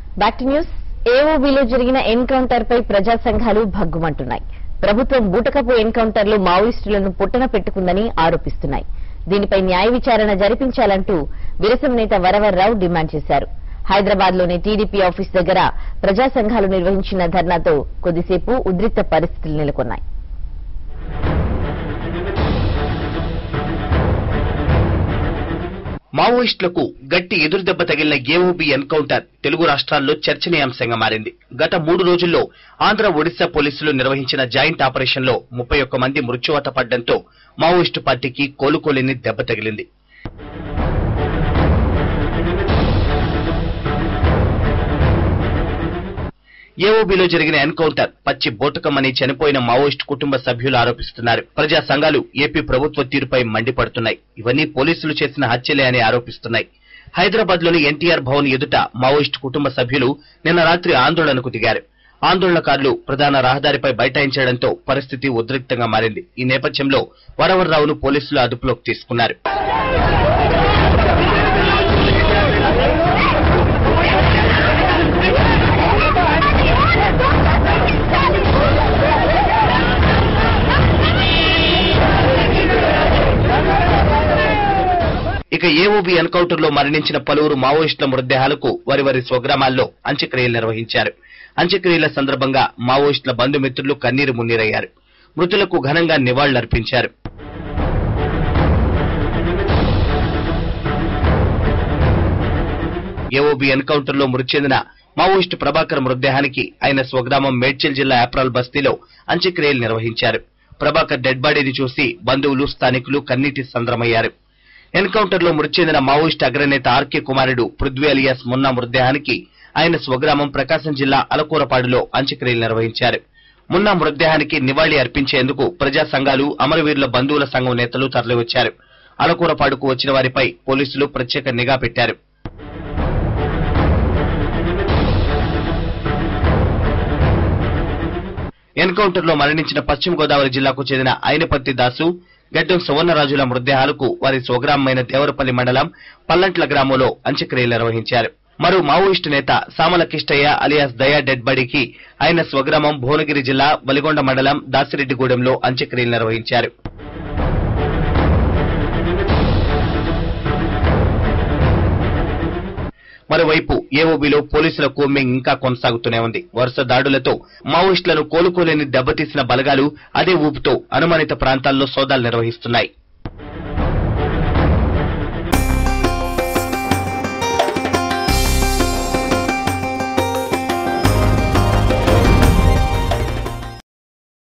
back to news ఏఓబీలో జరిగిన encounter పై ప్రజా సంఘాలు భగ్గుమంటున్నాయి ప్రభుత్వం బూటకపు ఎన్కౌంటర్లు మావోయిస్టులను పుట్టన పెట్టుకుందని ఆరోపిస్తున్నాయి దీనిపై న్యాయ విచారణ జరిపించాలంటూ విరసం నేత వరవర్రావు డిమాండ్ చేశారు హైదరాబాద్ లోని టీడీపీ ఆఫీస్ దగ్గర ప్రజా సంఘాలు నిర్వహించిన ధర్నాతో కొద్దిసేపు ఉద్రిక్త పరిస్థితులు నెలకొన్నాయి మావోయిస్టులకు గట్టి ఎదురుదెబ్బ తగిలిన ఏఓబి ఎన్కౌంటర్ తెలుగు రాష్ట్రాల్లో చర్చనీయాంశంగా మారింది గత మూడు రోజుల్లో ఆంధ్ర ఒడిశా పోలీసులు నిర్వహించిన జాయింట్ ఆపరేషన్లో ముప్పై ఒక్క మంది మృత్యువాత పడ్డంతో మావోయిస్టు పార్టీకి కోలుకోలేని దెబ్బ తగిలింది ఏఓబిలో జరిగిన ఎన్కౌంటర్ పచ్చి బోటకమని చనిపోయిన మావోయిస్టు కుటుంబ సభ్యులు ఆరోపిస్తున్నారు ప్రజా సంఘాలు ఏపీ ప్రభుత్వ తీరుపై మండిపడుతున్నాయి ఇవన్నీ పోలీసులు చేసిన హత్యలే అని ఆరోపిస్తున్నాయి హైదరాబాద్ లోని ఎన్టీఆర్ భవన్ ఎదుట మావోయిస్టు కుటుంబ సభ్యులు నిన్న రాత్రి ఆందోళనకు దిగారు ఆందోళనకారులు ప్రధాన రహదారిపై బైఠాయించడంతో పరిస్థితి ఉద్రిక్తంగా మారింది ఈ నేపథ్యంలో వరవర్రావును పోలీసులు అదుపులోకి తీసుకున్నారు ఇక ఏఓబి ఎన్కౌంటర్ లో మరణించిన పలువురు మావోయిస్టుల మృతదేహాలకు వారి వారి స్వగ్రామాల్లో అంత్యక్రియలు నిర్వహించారు అంత్యక్రియల సందర్భంగా మావోయిస్టుల బంధుమిత్రులు కన్నీరు మున్నీరయ్యారు మృతులకు ఘనంగా నివాళులర్పించారు ఏఓబి ఎన్కౌంటర్ లో మృతి చెందిన మావోయిస్టు ప్రభాకర్ మృతదేహానికి ఆయన స్వగ్రామం మేడ్చల్ జిల్లా ఏప్రాల్ బస్తీలో అంత్యక్రియలు నిర్వహించారు ప్రభాకర్ డెడ్ బాడీని చూసి బంధువులు స్థానికులు కన్నీటి సంద్రమయ్యారు ఎన్కౌంటర్ లో మృతి చెందిన మావోయిస్ట్ అగ్రనేత ఆర్కే కుమారుడు పృథ్వీ అలియాస్ మున్నా మృతదేహానికి ఆయన స్వగ్రామం ప్రకాశం జిల్లా అలకూరపాడులో అంత్యక్రియలు నిర్వహించారు మున్నా మృతదేహానికి నివాళి అర్పించేందుకు ప్రజా సంఘాలు అమరవీరుల బంధువుల సంఘం నేతలు తరలివచ్చారు అలకూరపాడుకు వచ్చిన వారిపై పోలీసులు ప్రత్యేక నిఘా పెట్టారు ఎన్కౌంటర్ లో మరణించిన పశ్చిమ గోదావరి జిల్లాకు చెందిన అయినపత్తి దాసు గడ్డం సువర్ణరాజుల మృతదేహాలకు వారి స్వగ్రామమైన దేవరపల్లి మండలం పల్లంట్ల గ్రామంలో అంత్యక్రియలు నిర్వహించారు మరో మావోయిస్టు నేత సామల కిష్టయ్య అలియాస్ దయా డెడ్ బాడీకి ఆయన స్వగ్రామం భువనగిరి జిల్లా వలిగొండ మండలం దాసిరెడ్డిగూడెంలో అంత్యక్రియలు నిర్వహించారు మరోవైపు ఏఓబీలో పోలీసుల కూంబింగ్ ఇంకా కొనసాగుతూనే ఉంది వరుస దాడులతో మావోయిస్టులను కోలుకోలేని దెబ్బతీసిన బలగాలు అదే ఊపుతో అనుమానిత ప్రాంతాల్లో సోదాలు నిర్వహిస్తున్నాయి